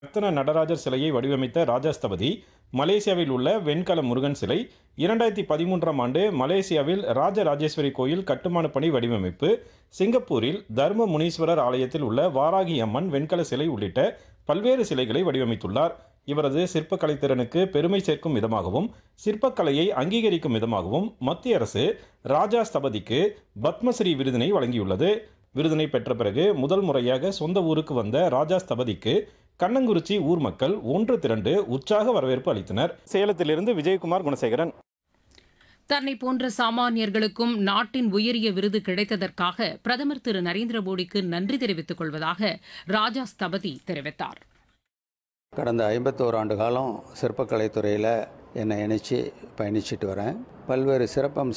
ரத்தன நடராஜர் சிலையை வடிவமைத்த ராஜாஸ்தபதி மலேசியாவில் உள்ள வெண்கல முருகன் சிலை இரண்டாயிரத்தி பதிமூன்றாம் ஆண்டு மலேசியாவில் ராஜராஜேஸ்வரி கோயில் கட்டுமான பணி வடிவமைப்பு சிங்கப்பூரில் தர்ம முனீஸ்வரர் ஆலயத்தில் உள்ள வாராகி அம்மன் வெண்கல சிலை உள்ளிட்ட பல்வேறு சிலைகளை வடிவமைத்துள்ளார் இவரது சிற்பக்கலை திறனுக்கு பெருமை சேர்க்கும் விதமாகவும் சிற்பக்கலையை அங்கீகரிக்கும் விதமாகவும் மத்திய அரசு ராஜா ஸ்தபதிக்கு பத்மஸ்ரீ விருதினை வழங்கியுள்ளது விருதினை பெற்ற பிறகு முதல் முறையாக சொந்த ஊருக்கு வந்த ராஜா ஸ்தபதிக்கு கண்ணங்குறிச்சி ஊர் மக்கள் ஒன்று திரண்டு உற்சாக வரவேற்பு அளித்தனர் சேலத்திலிருந்து விஜயகுமார் குணசேகரன் தன்னை போன்ற சாமானியர்களுக்கும் நாட்டின் உயரிய விருது கிடைத்ததற்காக பிரதமர் திரு நரேந்திர மோடிக்கு நன்றி தெரிவித்துக் கொள்வதாக ராஜா ஸ்தபதி தெரிவித்தார் கடந்த ஐம்பத்தோரு ஆண்டு காலம் சிற்பக்கலைத்துறையில் என்னை இணைச்சி பயணிச்சிட்டு வரேன் பல்வேறு சிறப்பம்சங்கள்